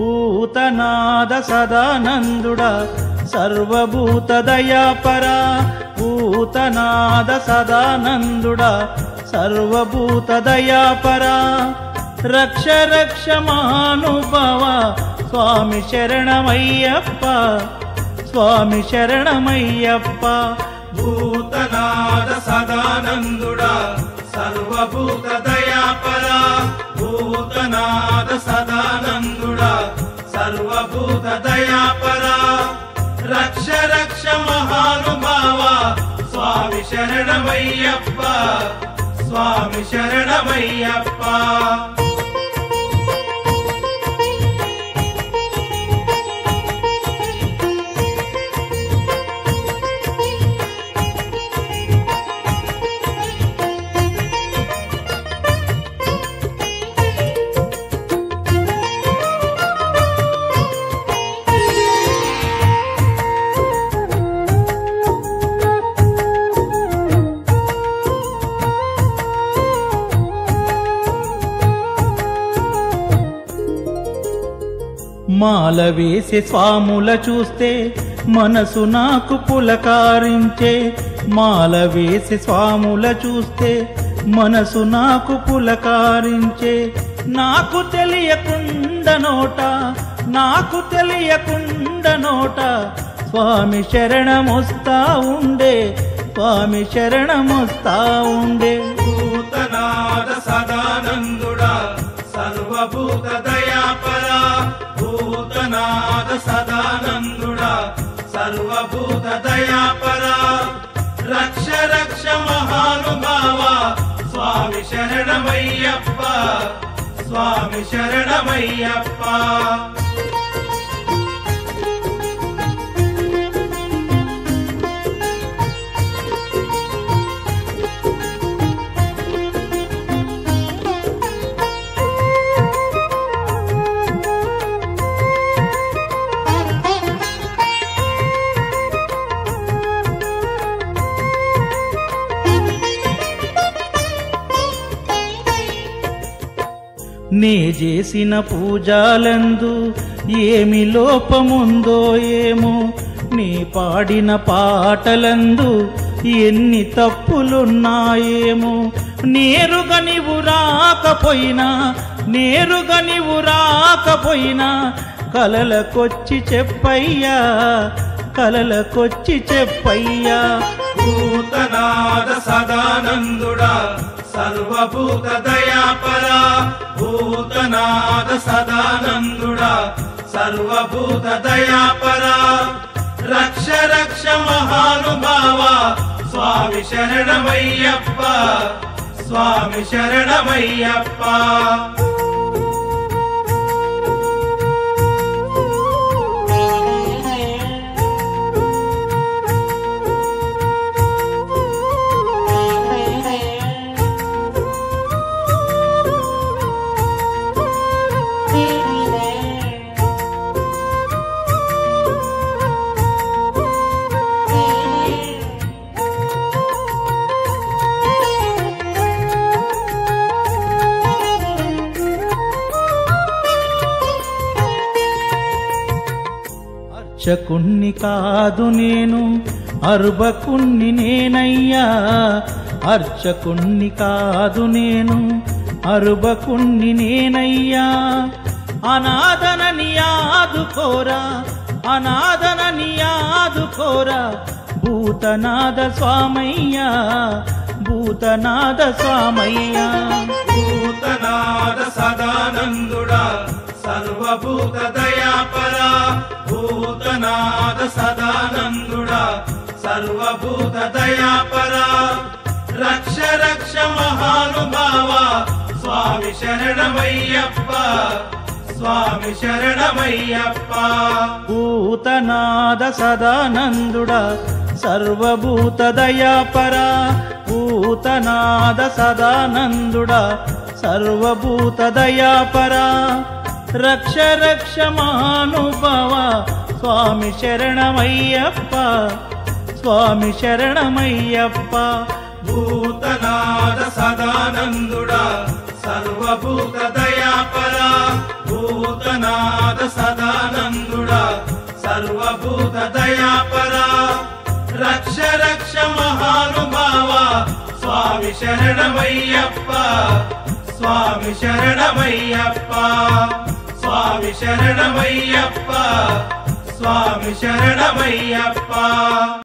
భూతనాద సదానందుడా సర్వభూత దయాపరా భూతనాద సదానందుడా సర్వభూత దయాపరా రక్ష రక్ష మహానుభవ స్వామి శరణమయ్యప్ప స్వామి శరణమయ్యప్ప భూతనాద సదానందుడా సర్వభూత దయాపరా భూతనాద సదానందుడా సర్వభూత దయాపరా రక్ష రక్ష మహానుభావ స్వామి శరణమయ్యప్ప స్వామి శరణమయ్యప్ప మాల వేసి స్వాముల చూస్తే మనసు నాకు పులకారించే మాల వేసి స్వాముల చూస్తే మనసు నాకు పులకారించే నాకు తెలియకుండ నోట నాకు తెలియకుండ నోట స్వామి శరణమొస్తా ఉండే స్వామి శరణమొస్తా ఉండే భూతనాద సదానందుడా సర్వభూత దయాపరా భూతనాద సదానందుడా సర్వభూత దయాపరా రక్ష రక్ష మహానుభావ స్వామి శరణమయ్యప్ప స్వామి శరణమయ్యప్ప నే చేసిన పూజలందు ఏమి లోపముందో ఏమో నీ పాడిన పాటలందు ఎన్ని తప్పులున్నాయేమో నేరుగా నీవు రాకపోయినా నేరుగా నీవు రాకపోయినా కలలకొచ్చి చెప్పయ్యా కలలకొచ్చి చెప్పయ్యా భూతనాద సదానందుడా సర్వభూత దయాపరా భూతనాద సదానందుడా సర్వభూత దయాపరా రక్ష రక్ష మహానుభావ స్వామి శరణమయ్యప్ప స్వామి శరణమయ్యప్ప అర్చకుణ్ణి కాదు నేను అర్భకుణ్ణి నేనయ్యా అర్చకుణ్ణి కాదు నేను అర్భకుణ్ణి నేనయ్యా అనాథనని ఆదుకోరా అనాథనని ఆదుకోరా భూతనాద స్వామయ్యా భూతనాద స్వామయ్యా భూతనాద సదానందుడా సర్వభూత దయాపరా భూతనాద సదానందుడా సర్వభూత దయాపరా రక్ష రక్ష మహానుభావ స్వామి శరణమయ్యప్ప స్వామి శరణమయ్యప్ప భూతనాద సదానందుడా సర్వభూత దయాపరా భూతనాద సదానందుడా సర్వభూత దయాపరా రక్ష రక్ష మహానుభవ స్వామి శరణమయ్యప్ప స్వామి శరణమయ్యప్ప భూతనాద సదానందుడా సర్వభూత దయాపరా భూతనాద భూతనాద సదానందుడా సర్వభూత దయాపరా రక్ష రక్ష మహానుభావ స్వామి శరణమయ్యప్ప స్వామి శరణమయ్యప్ప స్వామి శరణమయ్యప్ప స్వామి శరణమయ్యప్ప